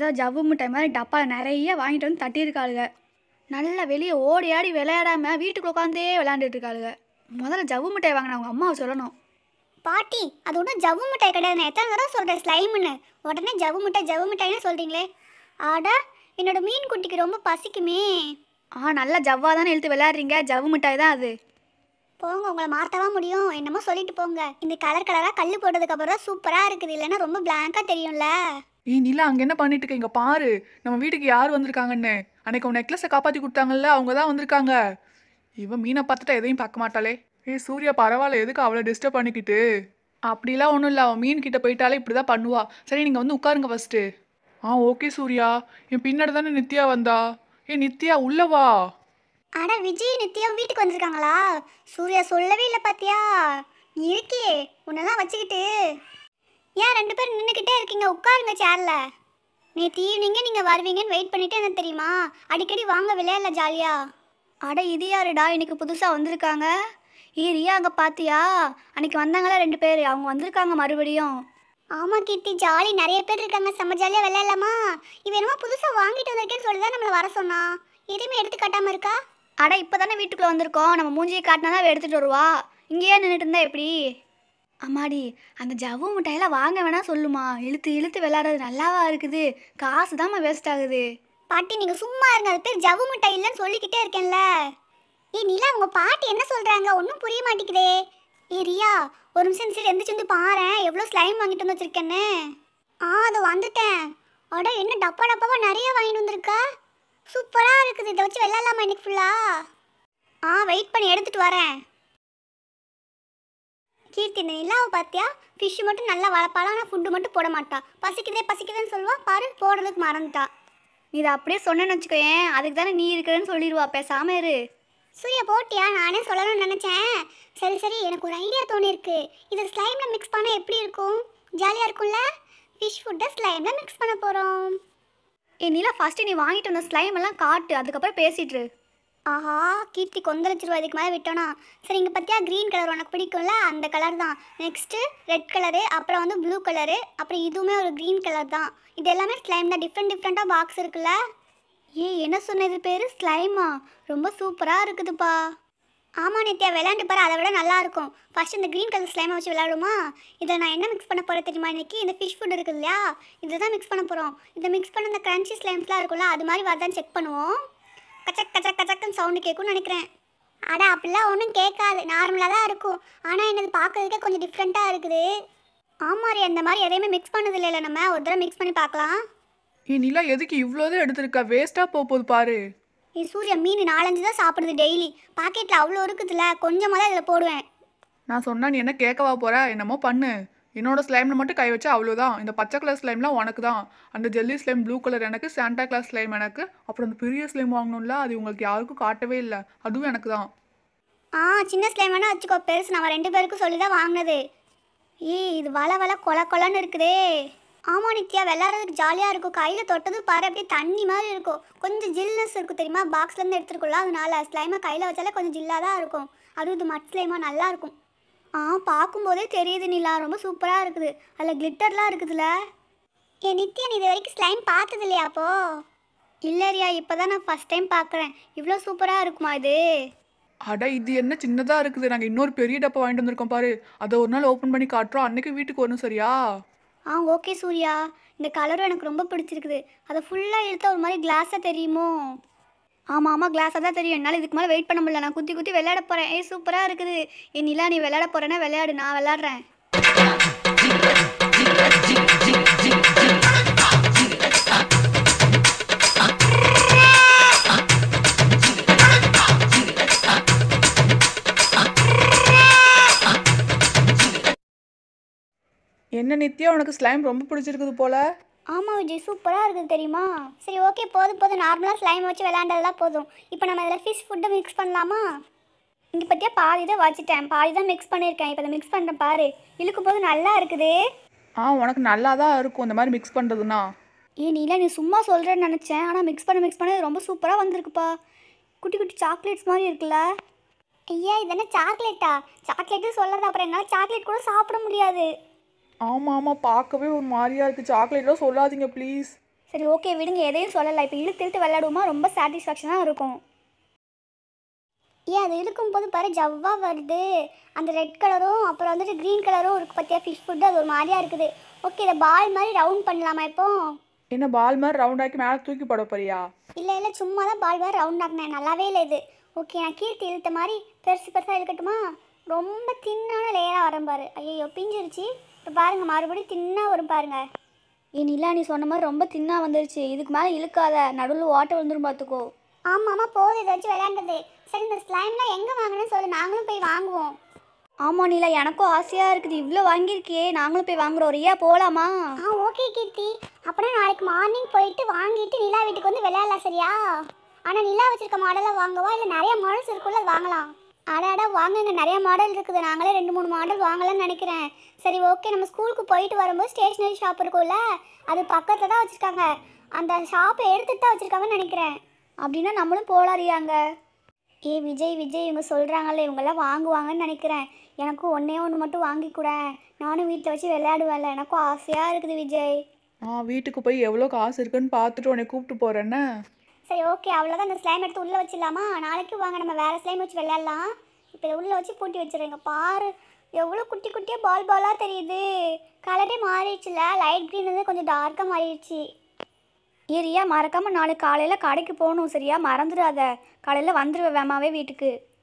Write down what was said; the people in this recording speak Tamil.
ஏதோ ஜவ்வு மிட்டாய் மாதிரி டப்பாவில் நிறைய வாங்கிட்டு வந்து தட்டியிருக்காளுங்க நல்லா வெளியே ஓடி ஆடி விளையாடாமல் வீட்டுக்குள்ள உட்காந்தே விளையாண்டுட்டு இருக்காளுங்க முதல்ல ஜவ்வு மிட்டாய் வாங்கின அவங்க அம்மாவை சொல்லணும் பாட்டி அது ஒன்றும் ஜவ்வு மிட்டாய் கிடையாது நான் எத்தனை தடவை சொல்கிறேன் ஸ்லைம்னு உடனே ஜவ்வு மிட்டாய் ஜவ்வு மிட்டாய்னு சொல்கிறீங்களே ஆட என்னோட மீன் குட்டிக்கு ரொம்ப பசிக்குமே ஆ நல்லா ஜவ்வாக தானே இழுத்து விளையாடுறீங்க ஜவ்வு மிட்டாய் தான் அது போங்க உங்களை மாற்றவா முடியும் என்னமோ சொல்லிட்டு போங்க இந்த கலர் கலராக கல் போட்டதுக்கு அப்புறம் தான் சூப்பராக இருக்குது இல்லைன்னா ரொம்ப பிளாங்காக தெரியும்ல ஏய் நிலா அங்கே என்ன பண்ணிட்டு இருக்க இங்க பாரு நம்ம வீட்டுக்கு யார் வந்திருக்காங்கன்னு அன்னைக்கு உன் நெக்லஸை காப்பாற்றி கொடுத்தாங்கல்ல அவங்க தான் வந்திருக்காங்க இவன் மீனை பார்த்துட்டா எதையும் பார்க்க மாட்டாளே ஏய் சூர்யா பரவாயில்ல எதுக்கு அவளை டிஸ்டர்ப் பண்ணிக்கிட்டு அப்படிலாம் ஒன்றும் இல்லை அவன் மீன் கிட்ட போயிட்டாலே இப்படி தான் பண்ணுவா சரி நீங்கள் வந்து உட்காருங்க ஃபஸ்ட்டு ஆ ஓகே சூர்யா என் பின்னாடி தானே நித்யா வந்தா ஏய் நித்யா உள்ள வா அட விஜய் நித்யம் வீட்டுக்கு வந்திருக்காங்களா சூர்யா சொல்லவே இல்லை பாத்தியா நீ இருக்கியே உன்னெல்லாம் வச்சுக்கிட்டு ஏன் ரெண்டு பேரும் நின்றுக்கிட்டே இருக்கீங்க உட்காருங்க சேரில் நேற்று ஈவினிங்கே நீங்கள் வருவீங்கன்னு வெயிட் பண்ணிட்டு என்ன தெரியுமா அடிக்கடி வாங்க விளையாடல ஜாலியா அட இது யாருடா இன்னைக்கு புதுசாக வந்திருக்காங்க ஏ ரியா அங்கே பார்த்தியா அன்னைக்கு வந்தாங்களா ரெண்டு பேர் அவங்க வந்திருக்காங்க மறுபடியும் ஆமாம் கீர்த்தி ஜாலி நிறைய பேர் இருக்காங்க செம்ம ஜாலியாக விளையாடலாமா இவன் என்னமோ புதுசாக வாங்கிட்டு வந்திருக்கேன்னு சொல்லி தான் நம்மளை வர சொன்னா எதுவுமே எடுத்து காட்டாமல் இருக்கா அட இப்போ தானே வீட்டுக்குள்ளே வந்திருக்கோம் நம்ம மூஞ்சியை காட்டினா தான் அவ எடுத்துகிட்டு வருவா இங்கேயே நின்றுட்டு இருந்தா எப்படி அம்மாடி அந்த ஜவ்வு மிட்டாயெல்லாம் வாங்க வேணா சொல்லுமா இழுத்து இழுத்து விளையாடுறது நல்லாவா இருக்குது காசு தாம்மா வேஸ்ட் ஆகுது பாட்டி நீங்கள் சும்மா இருங்க அது பேர் ஜவ்வு மிட்டாய் இல்லைன்னு சொல்லிக்கிட்டே இருக்கேன்ல ஏய் நிலா உங்க பாட்டி என்ன சொல்கிறாங்க ஒன்றும் புரிய மாட்டேங்குதே ஏ ரியா ஒரு நிமிஷம் சரி எந்திரிச்சு வந்து பாரேன் எவ்வளோ ஸ்லைம் வாங்கிட்டு வந்து வச்சிருக்கேன்னு ஆ அது வந்துட்டேன் அட என்ன டப்பா டப்பாவா நிறைய வாங்கிட்டு வந்திருக்க சூப்பராக இருக்குது இதை வச்சு விளையாடலாமா இன்னைக்கு ஃபுல்லாக ஆ வெயிட் பண்ணி எடுத்துட்டு வரேன் கீர்த்தி இந்த நிலாவை பார்த்தியா ஃபிஷ் மட்டும் நல்லா வளர்ப்பாளா ஆனால் ஃபுட்டு மட்டும் போட மாட்டா பசிக்குதே பசிக்குதுன்னு சொல்லுவா பாரு போடுறதுக்கு மறந்துட்டா நீ இதை அப்படியே சொன்னேன்னு வச்சுக்கோயேன் அதுக்கு தானே நீ இருக்கிறேன்னு சொல்லிடுவா பேசாம இரு சூர்யா போட்டியா நானே சொல்லணும்னு நினச்சேன் சரி சரி எனக்கு ஒரு ஐடியா தோணிருக்கு இதை ஸ்லைமில் மிக்ஸ் பண்ணால் எப்படி இருக்கும் ஜாலியாக இருக்கும்ல ஃபிஷ் ஃபுட்டை ஸ்லைமில் மிக்ஸ் பண்ண போகிறோம் ஏ நிலா ஃபஸ்ட்டு நீ வாங்கிட்டு வந்த ஸ்லைம் எல்லாம் காட்டு அதுக்கப்புறம் பேசிட்டு இரு. ஆஹா கீர்த்தி கொந்தளிச்சிருவா இதுக்கு மேலே விட்டோனா சரி இங்கே பார்த்தியா க்ரீன் கலர் உனக்கு பிடிக்கும்ல அந்த கலர் தான் நெக்ஸ்ட்டு ரெட் கலரு அப்புறம் வந்து ப்ளூ கலரு அப்புறம் இதுவுமே ஒரு க்ரீன் கலர் தான் இது எல்லாமே ஸ்லைம் தான் டிஃப்ரெண்ட் டிஃப்ரெண்ட்டாக பாக்ஸ் இருக்குல்ல ஏ என்ன சொன்னது பேர் ஸ்லைமா ரொம்ப சூப்பராக இருக்குதுப்பா ஆமாம் நித்யா விளையாண்டு பாரு அதை விட நல்லா இருக்கும் ஃபர்ஸ்ட் இந்த க்ரீன் கலர் ஸ்லைமை வச்சு விளையாடுமா இதை நான் என்ன மிக்ஸ் பண்ண போகிறேன் தெரியுமா இன்னைக்கு இந்த ஃபிஷ் ஃபுட் இருக்குது இல்லையா இதை தான் மிக்ஸ் பண்ண போகிறோம் இதை மிக்ஸ் பண்ண இந்த கிரன்ச்சி ஸ்லைம்ஸ்லாம் இருக்கும்ல அது மாதிரி வருதான்னு செக் பண்ணுவோம் கச்சக் கச்சக் கச்சக்குன்னு சவுண்டு கேட்கும்னு நினைக்கிறேன் அட அப்படிலாம் ஒன்றும் கேட்காது நார்மலாக தான் இருக்கும் ஆனால் என்னது பார்க்கறதுக்கே கொஞ்சம் டிஃப்ரெண்ட்டாக இருக்குது ஆமாரி அந்த மாதிரி எதையுமே மிக்ஸ் பண்ணது இல்லைல்ல நம்ம ஒரு தடவை மிக்ஸ் பண்ணி பார்க்கலாம் ஏய் நிலா எதுக்கு இவ்வளோதான் எடுத்திருக்கா வேஸ்ட்டாக போக போகுது பாரு இது சூர்யா மீன் நாலஞ்சு தான் சாப்பிடுது டெய்லி பாக்கெட்டில் அவ்வளோ இருக்குதுல்ல கொஞ்சமாக தான் இதில் போடுவேன் நான் சொன்னா நீ என்ன கேட்கவா போற என்னமோ பண்ணு என்னோட ஸ்லைமில் மட்டும் கை வச்சா அவ்வளோதான் இந்த பச்சை கலர் ஸ்லைம்லாம் உனக்கு தான் அந்த ஜெல்லி ஸ்லைம் ப்ளூ கலர் எனக்கு சாண்டா கிளாஸ் ஸ்லைம் எனக்கு அப்புறம் அந்த பெரிய ஸ்லைம் வாங்கணும்ல அது உங்களுக்கு யாருக்கும் காட்டவே இல்லை அதுவும் எனக்கு தான் ஆ சின்ன ஸ்லைம் வேணா வச்சுக்கோ பெருசு நம்ம ரெண்டு பேருக்கும் சொல்லி தான் வாங்கினது ஏய் இது வள வள கொல கொலன்னு இருக்குதே ஆமாம் நித்யா விளையாடுறதுக்கு ஜாலியாக இருக்கும் கையில் தொட்டது பாரு அப்படியே தண்ணி மாதிரி இருக்கும் கொஞ்சம் ஜில்னஸ் இருக்கும் தெரியுமா பாக்ஸ்லேருந்து எடுத்துருக்கோம்ல அதனால ஸ்லைமை கையில் வச்சாலே கொஞ்சம் ஜில்லாக தான் இருக்கும் அதுவும் இது மட் ஸ்லைமாக நல்லா இருக்கும் ஆ பார்க்கும்போதே தெரியுது நிலா ரொம்ப சூப்பராக இருக்குது அதில் கிளிட்டர்லாம் இருக்குதுல்ல ஏ நித்யா நீ இது வரைக்கும் ஸ்லைம் பார்த்தது இல்லையா அப்போ இல்லையா இப்போ தான் நான் ஃபஸ்ட் டைம் பார்க்குறேன் இவ்வளோ சூப்பராக இருக்குமா இது அட இது என்ன சின்னதாக இருக்குது நாங்கள் இன்னொரு பெரிய டப்பா வாங்கிட்டு வந்திருக்கோம் பாரு அதை ஒரு நாள் ஓப்பன் பண்ணி காட்டுறோம் அன்னைக்கு வீட்டுக்கு வரணும் சரியா ஆ ஓகே சூர்யா இந்த கலரும் எனக்கு ரொம்ப பிடிச்சிருக்குது அதை ஃபுல்லாக இழுத்தா ஒரு மாதிரி கிளாஸாக தெரியுமோ ஆமாம் ஆமாம் கிளாஸாக தான் தெரியும் என்னால் இதுக்கு மேலே வெயிட் பண்ண முடியல நான் குத்தி குத்தி விளையாட போகிறேன் ஏய் சூப்பராக இருக்குது ஏ நிலா நீ விளையாட போகிறேன்னா விளையாடு நான் விளையாடுறேன் என்ன நித்யா உனக்கு ஸ்லைம் ரொம்ப பிடிச்சிருக்குது போல ஆமாம் விஜய் சூப்பராக இருக்குது தெரியுமா சரி ஓகே போதும் போதும் நார்மலாக ஸ்லைம் வச்சு விளையாண்டதெல்லாம் போதும் இப்போ நம்ம இதில் ஃபிஷ் ஃபுட்டை மிக்ஸ் பண்ணலாமா இங்கே பற்றியா பாதி தான் வச்சுட்டேன் பாதி தான் மிக்ஸ் பண்ணியிருக்கேன் இப்போ அதை மிக்ஸ் பண்ணுறேன் பாரு இழுக்கும் போது நல்லா இருக்குது ஆ உனக்கு நல்லா தான் இருக்கும் இந்த மாதிரி மிக்ஸ் பண்ணுறதுனா ஏ நீலா நீ சும்மா சொல்கிறேன்னு நினச்சேன் ஆனால் மிக்ஸ் பண்ண மிக்ஸ் பண்ண ரொம்ப சூப்பராக வந்திருக்குப்பா குட்டி குட்டி சாக்லேட்ஸ் மாதிரி இருக்குல்ல ஐயா இது என்ன சாக்லேட்டா சாக்லேட்டு சொல்லறது அப்புறம் என்னால் சாக்லேட் கூட சாப்பிட முடியாது ஆமாம் ஆமாம் பார்க்கவே ஒரு மாதிரியா இருக்குது சாக்லேட்லாம் சொல்லாதீங்க ப்ளீஸ் சரி ஓகே விடுங்க எதையும் சொல்லலை இப்போ இழுத்து இழுத்து விளையாடுவோமா ரொம்ப சாட்டிஸ்ஃபேக்ஷனாக இருக்கும் ஏன் அது இழுக்கும்போது பாரு ஜவ்வாக வருது அந்த ரெட் கலரும் அப்புறம் வந்துட்டு க்ரீன் கலரும் இருக்கு பார்த்தியா ஃபிஷ் ஃபுட்டு அது ஒரு மாதிரியா இருக்குது ஓகே இதை பால் மாதிரி ரவுண்ட் பண்ணலாமா இப்போ என்ன பால் மாதிரி ரவுண்டாக்கி மேலே தூக்கி போட போறியா இல்லை இல்லை சும்மா தான் பால் மாதிரி ரவுண்ட் ஆகினேன் நல்லாவே இல்லை இது ஓகே நான் கீர்த்தி இழுத்த மாதிரி பெருசு பெருசாக இழுக்கட்டுமா ரொம்ப தின்னான லேயராக வரும் பாரு ஐயோ பிஞ்சிருச்சு இப்போ பாருங்க மறுபடியும் தின்னா வரும் பாருங்க ஏ நிலா நீ சொன்ன மாதிரி ரொம்ப தின்னா வந்துருச்சு இதுக்கு மேலே இழுக்காத நடுவில் ஓட்ட விழுந்துரும் பார்த்துக்கோ ஆமாம் ஆமாம் போகுது இதை வச்சு விளையாண்டது சரி இந்த ஸ்லைம்லாம் எங்கே வாங்கினேன்னு சொல்லு நாங்களும் போய் வாங்குவோம் ஆமாம் நிலா எனக்கும் ஆசையாக இருக்குது இவ்வளோ வாங்கியிருக்கியே நாங்களும் போய் வாங்குறோம் ரியா போகலாமா ஆ ஓகே கீர்த்தி அப்படின்னா நாளைக்கு மார்னிங் போயிட்டு வாங்கிட்டு நிலா வீட்டுக்கு வந்து விளையாடலாம் சரியா ஆனால் நிலா வச்சிருக்க மாடலாக வாங்கவா இல்லை நிறைய மாடல்ஸ் இருக்குல்ல அது வாங்கலாம் அடாடா வாங்குங்க நிறைய மாடல் இருக்குது நாங்களே ரெண்டு மூணு மாடல் வாங்கலாம்னு நினைக்கிறேன் சரி ஓகே நம்ம ஸ்கூலுக்கு போயிட்டு வரும்போது ஸ்டேஷ்னரி ஷாப் இருக்கும்ல அது பக்கத்தில் தான் வச்சுருக்காங்க அந்த ஷாப்பை எடுத்துட்டு தான் வச்சுருக்காங்கன்னு நினைக்கிறேன் அப்படின்னா நம்மளும் போகலாம் ரியாங்க ஏ விஜய் விஜய் இவங்க சொல்கிறாங்கல்ல இவங்கெல்லாம் வாங்குவாங்கன்னு நினைக்கிறேன் எனக்கும் ஒன்றே ஒன்று மட்டும் வாங்கி கூட நானும் வீட்டில் வச்சு விளையாடுவேன்ல எனக்கும் ஆசையாக இருக்குது விஜய் ஆ வீட்டுக்கு போய் எவ்வளோ காசு இருக்குன்னு பார்த்துட்டு உன்னை கூப்பிட்டு போகிறேன்னு சரி ஓகே அவ்வளோதான் இந்த ஸ்லைம் எடுத்து உள்ளே வச்சிடலாமா நாளைக்கு வாங்க நம்ம வேறு ஸ்லைம் வச்சு விளையாடலாம் இப்போ இதை உள்ளே வச்சு பூட்டி வச்சிடுறேங்க பாரு எவ்வளோ குட்டி குட்டியாக பால் பாலாக தெரியுது கலரே மாறிடுச்சுல லைட் க்ரீன் வந்து கொஞ்சம் டார்க்காக மாறிடுச்சு ஏ ரியா மறக்காமல் நாளைக்கு காலையில் கடைக்கு போகணும் சரியா மறந்துடாத காலையில் வந்துடுவேன் வேமாவே வீட்டுக்கு